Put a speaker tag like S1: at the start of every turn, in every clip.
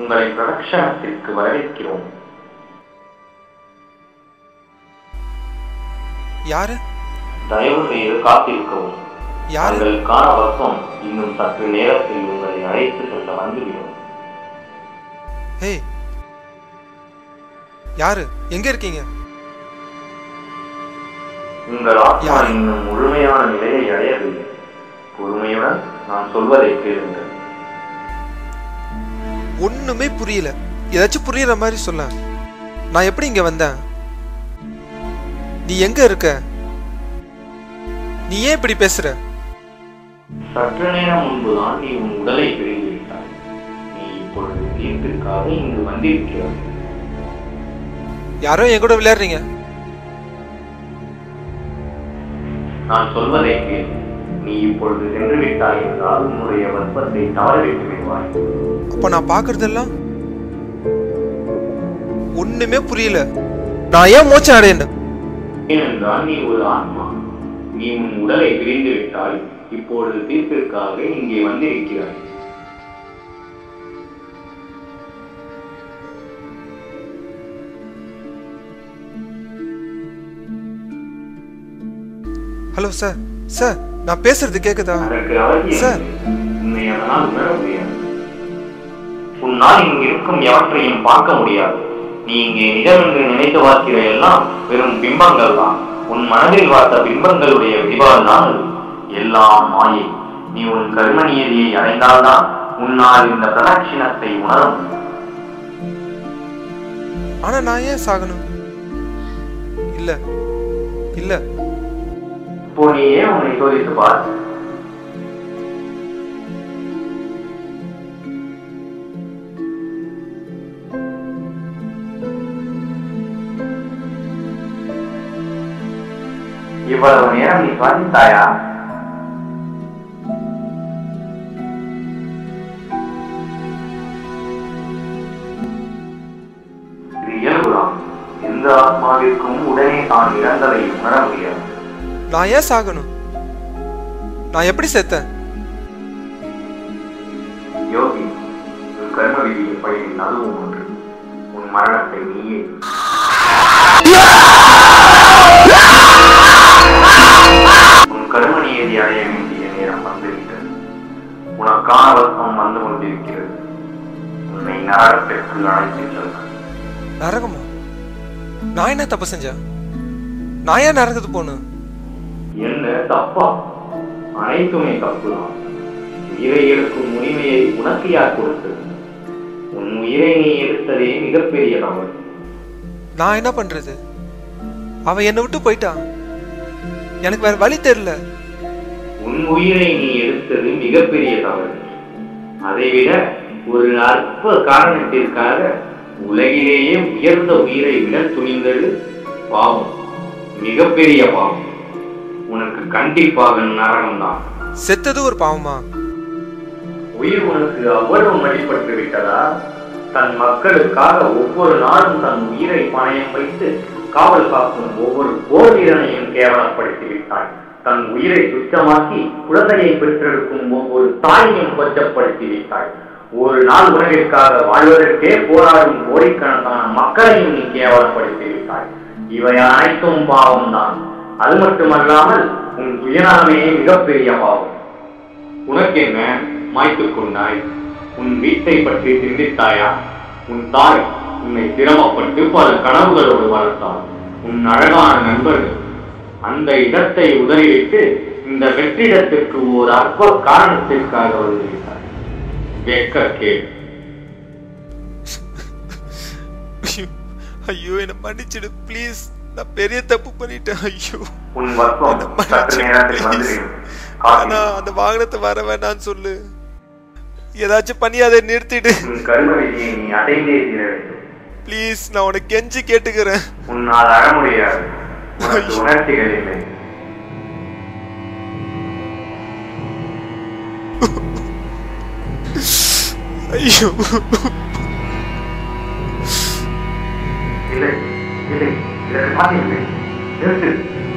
S1: உங்களை பிரதட்சணத்திற்கு வரவேற்கிறோம்
S2: யாரு
S1: தயவு செய்து காத்திருக்கவும்
S2: யாரு
S1: தங்களுக்கான வசம் இன்னும் சற்று நேரத்தில் உங்களை அழைத்து செல்ல வந்துவிடும்
S2: ஹே யாரு எங்க இருக்கீங்க
S1: உங்கள் ஆத்மா
S2: யார்?
S1: இன்னும் முழுமையான நிலையை அடையவில்லை பொறுமையுடன் நான் சொல்வதை கேளுங்கள்
S2: ஒண்ணுமே புரியல ஏதாச்சும் புரியுற மாதிரி சொல்ல நான் எப்படி இங்க வந்தேன் நீ எங்க இருக்க நீ ஏன் இப்படி பேசுற
S1: சற்று நேரம் முன்புதான் நீ உன் உடலை பிரிந்து விட்டாய் நீ இப்பொழுது தீர்ப்பிற்காக இங்கு வந்திருக்கிறாய்
S2: யாரோ என் கூட விளையாடுறீங்க
S1: நான் சொல்வதை கேள் நீ இப்பொழுது சென்று விட்டாய் என்றால் உன்னுடைய வற்பத்தை தவறவிட்டு விடுவாய்
S2: அப்ப நான் பாக்குறதெல்லாம் ஒண்ணுமே புரியல நான் ஏன் மூச்சம் அடையணும்
S1: ஏனென்றால் நீ ஒரு ஆத்மா நீ உன் உடலை பிரிந்து விட்டாய் இப்பொழுது தீர்ப்பிற்காக இங்கே வந்திருக்கிறாய்
S2: ஹலோ சார் சார் நான் பேசுறது கேக்குதா
S1: அதற்கு அவசியம்
S2: சார்.
S1: இல்லை. உன்னை அதனால் உணர முடியாது உன்னால் இங்கு இருக்கும் எவற்றையும் பார்க்க முடியாது நீ இங்கே நிஜம் என்று நினைத்து பார்க்கிற எல்லாம் வெறும் பிம்பங்கள் தான் உன் மனதில் பார்த்த பிம்பங்களுடைய விதிவால் தான் அது. எல்லாம் மாயை நீ உன் கர்ம நியதியை அடைந்தால்தான் உன்னால் இந்த பிரதட்சிணத்தை உணர முடியும்
S2: ஆனா நான் ஏன் சாகணும் இல்ல இல்ல
S1: இப்போ நீ ஏன் உன்னை சோதித்து பார் இவ்வளவு நேரம் நீ சுவாசித்தாயா இது இயல்புதான் எந்த ஆத்மாவிற்கும் உடனே தான் இறந்ததை உணர முடியாது
S2: நான் ஏன் சாகணும் நான் எப்படி செத்தேன்
S1: யோகி உன் கர்ம விதியின் பயனில் அதுவும் ஒன்று உன் மரணத்தை நீயே உன் கர்ம நியதி அடைய வேண்டிய நேரம் வந்துவிட்டது உனக்கான வசம் வந்து கொண்டிருக்கிறது உன்னை நரகத்திற்கு அழைத்துச் செல்ல
S2: நரகமா நான் என்ன தப்பு செஞ்சேன் நான் ஏன் நரகத்துக்கு போகணும்
S1: என்ன தப்பா அனைத்துமே தப்புதான் உயிரை எடுக்கும் உரிமையை உனக்கு யார் கொடுத்தது உன் உயிரை நீ எடுத்ததே மிகப்பெரிய தவறு
S2: நான் என்ன பண்றது அவன் என்னை விட்டு போயிட்டான் எனக்கு வேற வழி தெரியல
S1: உன் உயிரை நீ எடுத்தது மிகப்பெரிய தவறு அதைவிட ஒரு அற்ப காரணத்திற்காக உலகிலேயே உயர்ந்த உயிரை விட துணிந்தது பாவம் மிகப்பெரிய பாவம் உனக்கு கண்டிப்பாக நரகம்தான்
S2: செத்தது ஒரு பாவமா
S1: உயிர் உனக்கு அவ்வளவு மதிப்பட்டு விட்டதா தன் மக்களுக்காக ஒவ்வொரு நாளும் தன் உயிரை பணயம் வைத்து காவல் காக்கும் ஒவ்வொரு போர் வீரனையும் கேவலப்படுத்தி விட்டாய் தன் உயிரை சுத்தமாக்கி குழந்தையை பெற்றெடுக்கும் ஒவ்வொரு தாயையும் கொச்சப்படுத்தி விட்டாய் ஒரு நாள் உணவிற்காக வாழ்வதற்கே போராடும் கோடிக்கணக்கான மக்களையும் நீ கேவலப்படுத்தி விட்டாய் இவை அனைத்தும் பாவம்தான் அது மட்டுமல்லாமல் உன் சுயநலமே மிகப்பெரிய பாவம் உனக்கு என்ன மாய்த்துக் கொண்டாய் உன் வீட்டை பற்றி சிந்தித்தாயா உன் தாய் உன்னை சிரமப்பட்டு பல கனவுகளோடு வளர்த்தாள் உன் அழகான நண்பர்கள் அந்த இடத்தை உதறிவிட்டு இந்த வெற்றிடத்திற்கு ஓர் அற்ப காரணத்திற்காக வந்துவிட்டார் வெக்க கேள்
S2: ஐயோ என்ன மன்னிச்சிடு ப்ளீஸ் நான் பெரிய தப்பு பண்ணிட்டேன் ஐயோ
S1: உன் வர்க்கம்
S2: என்ன
S1: சற்று நேரத்தில்
S2: மன்னிச்சிடு
S1: வந்துவிடும்
S2: ஆனா
S1: காத்திரு.
S2: அந்த வாகனத்தை வர வேண்டாம்னு சொல்லு ஏதாச்சும் பண்ணி அதை நிறுத்திடு
S1: உன் கர்ம விதியை நீ அடைந்தே தீர வேண்டும்
S2: ப்ளீஸ் நான் உனக்கு கெஞ்சி கேட்டுக்கிறேன்
S1: உன்னால் அற முடியாது உனக்கு
S2: ஐயோ.
S1: உணர்ச்சிகள் இல்லை
S2: ஐயோ
S1: இல்லை இல்லை இதற்கு சாத்தியம் இல்லை நிறுத்து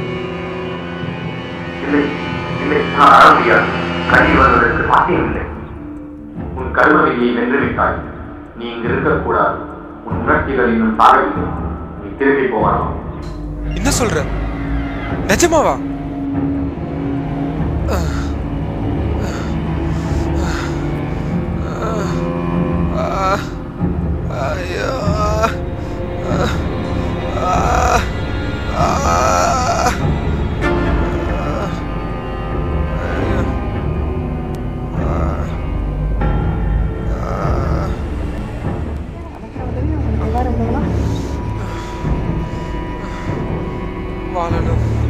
S1: இல்லை இல்லை நான் அழ முடியாது கண்ணி வருவதற்கு சாத்தியம் இல்லை உன் கர்ம விதியை வென்றுவிட்டாய் நீ இங்க இருக்கக்கூடாது உன் உணர்ச்சிகள் இன்னும் சாகவில்லை நீ திரும்பி போகலாம்
S2: என்ன சொல்ற நிஜமாவா ஐயோ வாழணும்